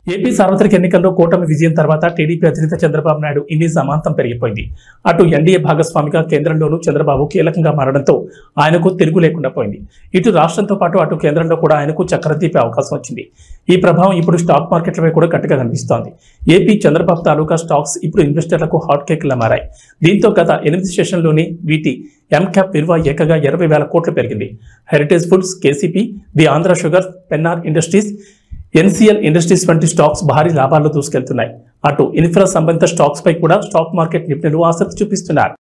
AP సార్వత్రిక ఎన్నికల్లో కూటమి విజయం తర్వాత టీడీపీ అధినేత చంద్రబాబు నాయుడు ఇన్ని సమాంతం పెరిగిపోయింది అటు ఎన్డీఏ భాగస్వామిగా కేంద్రంలోనూ చంద్రబాబు కీలకంగా మారడంతో ఆయనకు తిరుగు లేకుండా పోయింది ఇటు రాష్ట్రంతో పాటు అటు కేంద్రంలో కూడా ఆయనకు చక్కెర తీపే అవకాశం వచ్చింది ఈ ప్రభావం ఇప్పుడు స్టాక్ మార్కెట్లపై కూడా గట్టిగా కనిపిస్తోంది ఏపీ చంద్రబాబు తాలూకా స్టాక్స్ ఇప్పుడు ఇన్వెస్టర్లకు హాట్ కేక్లా మారాయి దీంతో గత ఎనిమిది సెషన్లోని వీటి ఎంక్యాప్ విలువ ఏకంగా ఇరవై వేల కోట్లు పెరిగింది heritage foods KCP the Andhra sugar Pennar industries NCL industries వంటి స్టాక్స్ భారీ లాభాల్లో దూసుకెళ్తున్నాయి అటు ఇన్ఫ్రా సంబంధిత స్టాక్స్ పై కూడా స్టాక్ మార్కెట్ నిపుణులు ఆసక్తి చూపిస్తున్నారు